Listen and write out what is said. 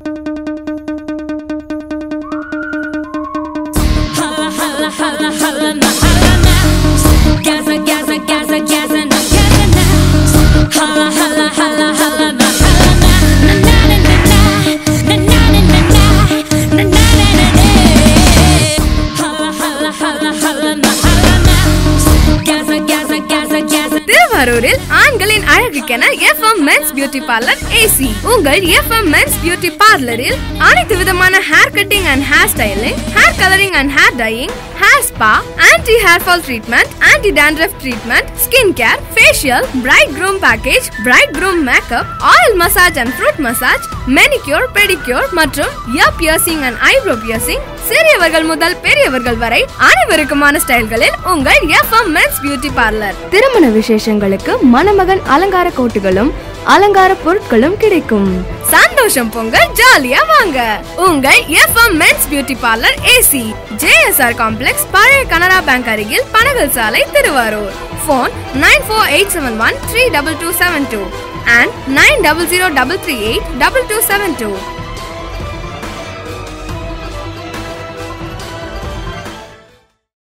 Holla, holla, holla, holla, now, holla now. Gaza, Gaza, Gaza, Gaza, now, Gaza now. Holla, holla, holla, holla, now, holla now. Na, na, na, na, na. Na, na, na, na, na. Na, na, na, na, na. Holla, holla, holla, holla, now, holla now. Gaza, Gaza, Gaza, Gaza. திருவாரூரில் ஆண்களின் அழகுக்கென FM men's beauty parlour AC உங்கள் FM men's beauty பார்லரில் அனைத்து விதமான hair cutting and hair styling hair colouring and hair dyeing hair spa anti hair fall treatment anti dandruff treatment skin care facial bride groom package bride groom makeup oil massage and fruit massage manicure pedicure மற்றும் ear piercing and eyebrow piercing சிறியவர்கள் முதல் பெரியவர்கள் வரை அனைவருக்குமான ஸ்டைல்களில் உங்கள் FM men's beauty parlour திருமண விசேஷங்களுக்கு மணமகன் அலங்கார கோட்டுகளும் அலங்கார பொருட்களும் கிடைக்கும் சந்தோஷம் பொங்க ஜாலியா வாங்க உங்கள் FM men's beauty parlour AC JSR complex பழைய கனரா பேங்க் அருகில் பனகல் சாலை Thiruvarur phone nine four eight seven one three double two seven two and nine double zero double three eight double two seven two